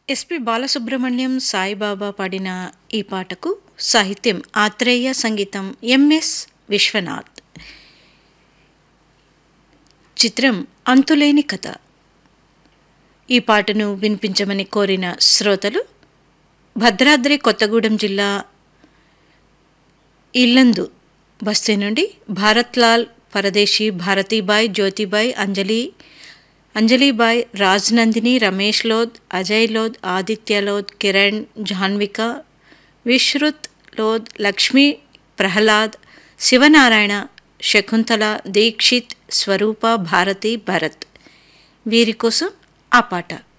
SP Balasubrahmanyam Saibaba పాడిన ఈ పాటకు సాహిత్యం ఆత్రేయ సంగీతం ఎంఎస్ విశ్వనాథ్ చిత్రం అంతులేని కథ ఈ పాటను వినిపించమని కోరిన శ్రోతలు భద్రాద్రి కొత్తగూడెం జిల్లా ఇల్లందు బస్తీ నుండి భారత్లాల్ పరదేశీ భారతీబాయ్ జ్యోతిబాయ్ అంజలి అంజలిబాయ్ రాజ్నందిని రమేష్ లోద్ అజయ్ లోద్ ఆదిత్య లోద్ కిరణ్ జాన్విక విశ్రుత్ లోద్ లక్ష్మీ ప్రహ్లాద్ శివనారాయణ శకుంతల దీక్షిత్ స్వరూప భారతి భరత్ వీరి కోసం ఆ పాట